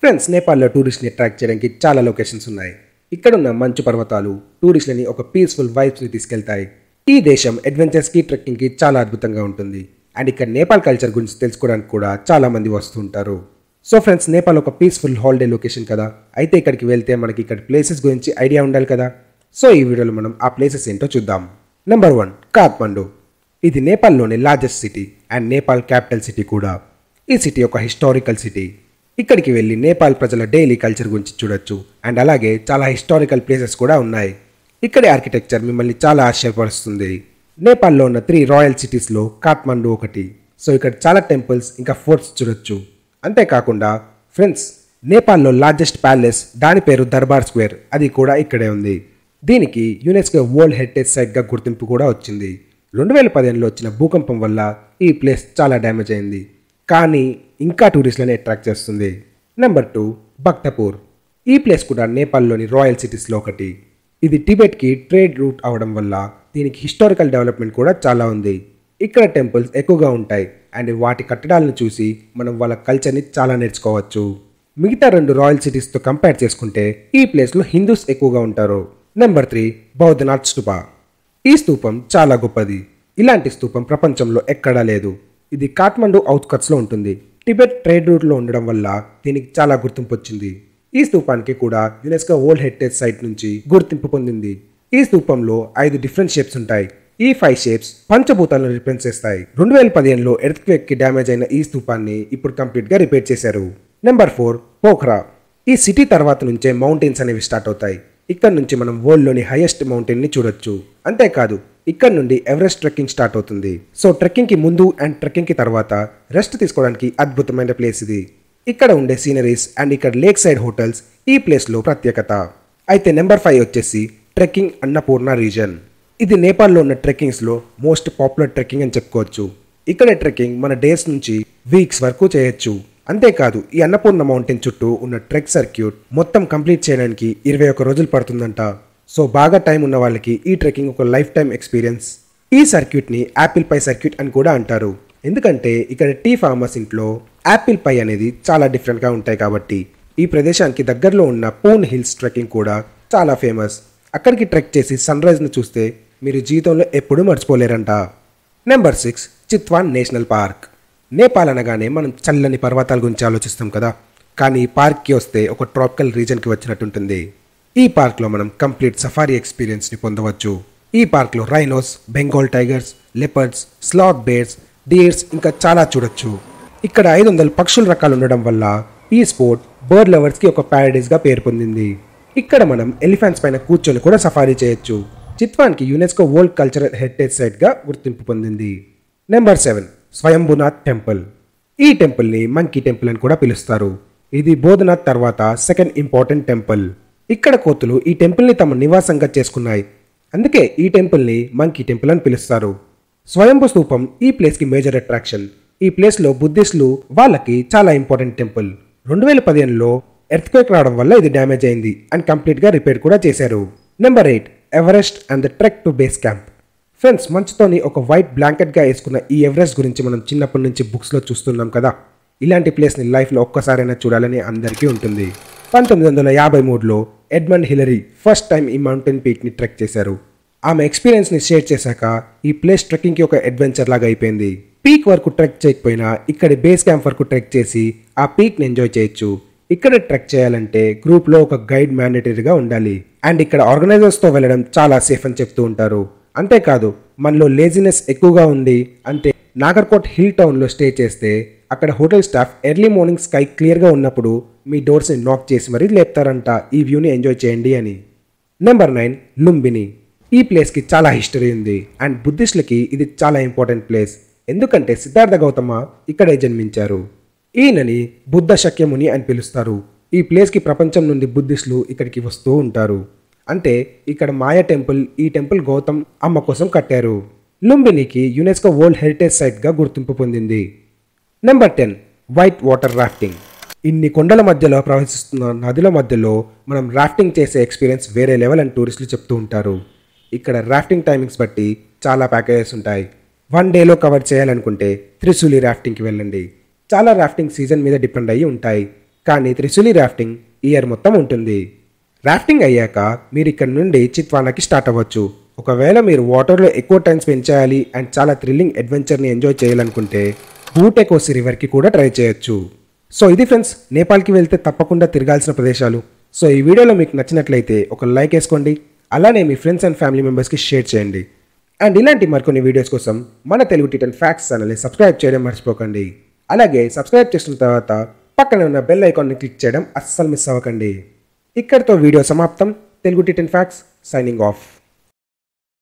friends నేపాల్లో టూరిస్ట్ని attract చేయడానికి చాలా లొకేషన్స్ ఉన్నాయి ఇక్కడున్న మంచు పర్వతాలు టూరిస్టులని ఒక పీస్ఫుల్ వైబ్స్ని తీసుకెళ్తాయి ఈ దేశం అడ్వెంచర్స్కి ట్రెక్కింగ్కి చాలా అద్భుతంగా ఉంటుంది అండ్ ఇక్కడ నేపాల్ కల్చర్ గురించి తెలుసుకోవడానికి కూడా చాలా మంది వస్తుంటారు సో ఫ్రెండ్స్ నేపాల్ ఒక పీస్ఫుల్ హాలిడే లొకేషన్ కదా అయితే ఇక్కడికి వెళ్తే మనకి ఇక్కడ ప్లేసెస్ గురించి ఐడియా ఉండాలి కదా సో ఈ వీడియోలో మనం ఆ ప్లేసెస్ ఏంటో చూద్దాం నెంబర్ వన్ కాత్మండు ఇది నేపాల్లోని largest city and Nepal capital city కూడా ఈ సిటీ ఒక హిస్టారికల్ సిటీ ఇక్కడికి వెళ్ళి నేపాల్ ప్రజల డైలీ కల్చర్ గురించి చూడొచ్చు అండ్ అలాగే చాలా హిస్టారికల్ ప్లేసెస్ కూడా ఉన్నాయి ఇక్కడి ఆర్కిటెక్చర్ మిమ్మల్ని చాలా ఆశ్చర్యపరుస్తుంది నేపాల్లో ఉన్న త్రీ రాయల్ సిటీస్లో కాత్మండు ఒకటి సో ఇక్కడ చాలా టెంపుల్స్ ఇంకా ఫోర్ట్స్ చూడొచ్చు అంతేకాకుండా ఫ్రెండ్స్ నేపాల్లో లార్జెస్ట్ ప్యాలెస్ దాని పేరు దర్బార్ స్క్వేర్ అది కూడా ఇక్కడే ఉంది దీనికి యునెస్కో వరల్డ్ హెరిటేజ్ సైట్గా గుర్తింపు కూడా వచ్చింది రెండు వేల పదిహేనులో వచ్చిన భూకంపం వల్ల ఈ ప్లేస్ చాలా డ్యామేజ్ అయింది కానీ ఇంకా టూరిస్టులను అట్రాక్ట్ చేస్తుంది నెంబర్ టూ భక్తపూర్ ఈ ప్లేస్ కూడా నేపాల్లోని రాయల్ సిటీస్లో ఒకటి ఇది టిబెట్కి ట్రేడ్ రూట్ అవడం వల్ల దీనికి హిస్టారికల్ డెవలప్మెంట్ కూడా చాలా ఉంది ఇక్కడ టెంపుల్స్ ఎక్కువగా ఉంటాయి అండ్ వాటి కట్టడాలను చూసి మనం వాళ్ళ కల్చర్ని చాలా నేర్చుకోవచ్చు మిగతా రెండు రాయల్ సిటీస్తో కంపేర్ చేసుకుంటే ఈ ప్లేస్లో హిందూస్ ఎక్కువగా ఉంటారు నెంబర్ త్రీ బౌద్ధనాథ్ స్తూపా ఈ స్తూపం చాలా గొప్పది ఇలాంటి స్తూపం ప్రపంచంలో ఎక్కడా లేదు ఇది కాఠ్మండు అవుట్కట్స్లో ఉంటుంది టిబెట్ ట్రేడ్ రూట్లో ఉండడం వల్ల దీనికి చాలా గుర్తింపు వచ్చింది ఈ స్తూపానికి కూడా యునెస్కో వరల్డ్ హెరిటేజ్ సైట్ నుంచి గుర్తింపు పొందింది ఈ స్తూపంలో ఐదు డిఫరెంట్ షేప్స్ ఉంటాయి ఈ ఫైవ్ షేప్స్ పంచభూతాలను రిప్రజెంట్ చేస్తాయి రెండు వేల పదిహేనులో ఎర్త్ క్వేక్ కి డ్యామేజ్ అయిన ఈ స్తూపాన్ని ఇప్పుడు కంప్లీట్ గా రిపేర్ చేశారు నెంబర్ ఫోర్ పోఖ్రా ఈ సిటీ తర్వాత నుంచే మౌంటైన్స్ అనేవి స్టార్ట్ అవుతాయి ఇక్కడ నుంచి మనం వరల్డ్ లోని హైయెస్ట్ మౌంటైన్ ని చూడొచ్చు అంతేకాదు ఇక్కడ నుండి ఎవరెస్ట్ ట్రెక్కింగ్ స్టార్ట్ అవుతుంది సో ట్రెక్కింగ్ కి ముందు అండ్ ట్రెక్కింగ్ కి తర్వాత రెస్ట్ తీసుకోవడానికి అద్భుతమైన ప్లేస్ ఇది ఇక్కడ ఉండే సీనరీస్ అండ్ ఇక్కడ లేక్ సైడ్ హోటల్స్ ఈ ప్లేస్ లో ప్రత్యేకత అయితే నెంబర్ ఫైవ్ వచ్చేసి ట్రెక్కింగ్ అన్నపూర్ణ రీజన్ ఇది నేపాల్లో ఉన్న ట్రెక్కింగ్స్లో మోస్ట్ పాపులర్ ట్రెక్కింగ్ అని చెప్పుకోవచ్చు ఇక్కడ ట్రెక్కింగ్ మన డేస్ నుంచి వీక్స్ వరకు చేయొచ్చు అంతేకాదు ఈ అన్నపూర్ణ మౌంటైన్ చుట్టూ ఉన్న ట్రెక్ సర్క్యూట్ మొత్తం కంప్లీట్ చేయడానికి ఇరవై ఒక్క రోజులు పడుతుందంట సో బాగా టైం ఉన్న వాళ్ళకి ఈ ట్రెక్కింగ్ ఒక లైఫ్ టైం ఎక్స్పీరియన్స్ ఈ సర్క్యూట్ని యాపిల్ పై సర్క్యూట్ అని కూడా అంటారు ఎందుకంటే ఇక్కడ టీ ఫార్మర్స్ ఇంట్లో యాపిల్ పై అనేది చాలా డిఫరెంట్గా ఉంటాయి కాబట్టి ఈ ప్రదేశానికి దగ్గరలో ఉన్న పూన్ హిల్స్ ట్రెక్కింగ్ కూడా చాలా ఫేమస్ అక్కడికి ట్రెక్ చేసి సన్ రైజ్ను చూస్తే మీరు జీవితంలో ఎప్పుడూ మర్చిపోలేరంట number six Chitwan national park Nepal అనగానే మనం చల్లని పర్వతాల గురించి ఆలోచిస్తాం కదా కానీ ఈ పార్క్కి వస్తే ఒక ట్రాపికల్ రీజన్కి వచ్చినట్టుంటుంది ఈ పార్క్లో మనం కంప్లీట్ సఫారీ ఎక్స్పీరియన్స్ని పొందవచ్చు ఈ పార్క్లో rhinos Bengal tigers leopards sloth bears deers ఇంకా చాలా చూడొచ్చు ఇక్కడ ఐదు వందల పక్షుల రకాలు ఉండడం వల్ల ఈ స్పోర్ట్ బర్డ్ లవర్స్కి ఒక ప్యారడైజ్గా పేరు పొందింది ఇక్కడ మనం ఎలిఫెంట్స్ పైన కూర్చొని కూడా సఫారీ చేయొచ్చు చిత్వాన్కి యునెస్కో వరల్డ్ కల్చరల్ హెరిటేజ్ సైట్గా గుర్తింపు పొందింది నెంబర్ సెవెన్ స్వయంభునాథ్ టెంపుల్ ఈ టెంపుల్ని మంకీ టెంపుల్ అని కూడా పిలుస్తారు ఇది బోధనాథ్ తర్వాత సెకండ్ ఇంపార్టెంట్ టెంపుల్ ఇక్కడ కోతులు ఈ టెంపుల్ని తమ నివాసంగా చేసుకున్నాయి అందుకే ఈ టెంపుల్ని మంకీ టెంపుల్ అని పిలుస్తారు స్వయంభు స్తూపం ఈ ప్లేస్కి మేజర్ అట్రాక్షన్ ఈ ప్లేస్లో బుద్ధిస్టులు వాళ్ళకి చాలా ఇంపార్టెంట్ టెంపుల్ రెండు వేల పదిహేనులో ఎర్త్క్వేక్ రావడం వల్ల ఇది డ్యామేజ్ అయింది అండ్ కంప్లీట్గా రిపేర్ కూడా చేశారు number eight Everest and the trek to base camp friends మంచుతోని ఒక వైట్ బ్లాంకెట్గా వేసుకున్న ఈ ఎవరెస్ట్ గురించి మనం చిన్నప్పటి నుంచి బుక్స్లో చూస్తున్నాం కదా ఇలాంటి ప్లేస్ని లైఫ్లో ఒక్కసారైనా చూడాలని అందరికీ ఉంటుంది పంతొమ్మిది వందల యాభై మూడులో ఎడ్మండ్ హిలరీ ఫస్ట్ టైం ఈ మౌంటైన్ పీక్ని ట్రెక్ చేశారు ఆమె ఎక్స్పీరియన్స్ని షేర్ చేశాక ఈ ప్లేస్ ట్రెక్కింగ్కి ఒక అడ్వెంచర్ లాగా అయిపోయింది పీక్ వరకు ట్రెక్ చేయకపోయినా ఇక్కడి బేస్ క్యాంప్ వరకు ట్రెక్ చేసి ఆ పీక్ని ఎంజాయ్ చేయొచ్చు ఇక్కడ ట్రెక్ చేయాలంటే గ్రూప్లో ఒక గైడ్ మ్యాండేటరీగా ఉండాలి అండ్ ఇక్కడ ఆర్గనైజర్స్తో వెళ్ళడం చాలా సేఫ్ అని చెప్తూ ఉంటారు అంతేకాదు మనలో లేజినెస్ ఎక్కువగా ఉంది అంటే నాగర్కోట్ హిల్ టౌన్లో స్టే చేస్తే అక్కడ hotel staff early morning sky క్లియర్గా ఉన్నప్పుడు మీ డోర్స్ని నాక్ చేసి మరీ లేపుతారంట ఈ వ్యూని ఎంజాయ్ చేయండి అని నెంబర్ నైన్ లుంబిని ఈ ప్లేస్కి చాలా హిస్టరీ ఉంది అండ్ బుద్ధిస్టులకి ఇది చాలా ఇంపార్టెంట్ ప్లేస్ ఎందుకంటే సిద్ధార్థ గౌతమ ఇక్కడే జన్మించారు ఈయనని బుద్ధ శక్యముని అని పిలుస్తారు ఈ ప్లేస్కి ప్రపంచం నుండి బుద్ధిస్టులు ఇక్కడికి వస్తూ ఉంటారు అంటే ఇక్కడ మాయ టెంపుల్ ఈ టెంపుల్ గౌతమ్ అమ్మ కోసం కట్టారు లుంబినికి యునెస్కో వరల్డ్ హెరిటేజ్ సైట్గా గుర్తింపు పొందింది number ten white water rafting ఇన్ని కొండల మధ్యలో ప్రవహిస్తున్న నదుల మధ్యలో మనం రాఫ్టింగ్ చేసే ఎక్స్పీరియన్స్ వేరే లెవెల్ అని టూరిస్టులు చెప్తూ ఉంటారు ఇక్కడ రాఫ్టింగ్ టైమింగ్స్ బట్టి చాలా ప్యాకేజెస్ ఉంటాయి వన్ డేలో కవర్ చేయాలనుకుంటే త్రిశూలి రాఫ్టింగ్కి వెళ్ళండి చాలా రాఫ్టింగ్ సీజన్ మీద డిపెండ్ అయ్యి ఉంటాయి కానీ త్రిశూలి రాఫ్టింగ్ ఇయర్ మొత్తం ఉంటుంది రాఫ్టింగ్ అయ్యాక మీరు ఇక్కడ నుండి చిత్వానాకి స్టార్ట్ అవ్వచ్చు ఒకవేళ మీరు వాటర్లో ఎక్కువ టైం స్పెండ్ చేయాలి అండ్ చాలా థ్రిల్లింగ్ అడ్వెంచర్ని ఎంజాయ్ చేయాలనుకుంటే బూటెకోసి రివర్కి కూడా ట్రై చేయొచ్చు సో ఇది ఫ్రెండ్స్ నేపాల్కి వెళ్తే తప్పకుండా తిరగాల్సిన ప్రదేశాలు సో ఈ వీడియోలో మీకు నచ్చినట్లయితే ఒక లైక్ వేసుకోండి అలానే మీ ఫ్రెండ్స్ అండ్ ఫ్యామిలీ మెంబర్స్కి షేర్ చేయండి అండ్ ఇలాంటి మరికొన్ని వీడియోస్ కోసం మన తెలుగు టిటన్ ఫ్యాక్ట్స్ ఛానల్ని సబ్స్క్రైబ్ చేయడం మర్చిపోకండి అలాగే సబ్స్క్రైబ్ చేసిన తర్వాత పక్కన ఉన్న బెల్ ఐకాన్ని క్లిక్ చేయడం అస్సలు మిస్ అవ్వకండి ఇక్కడితో వీడియో సమాప్తం Telugu titan facts signing of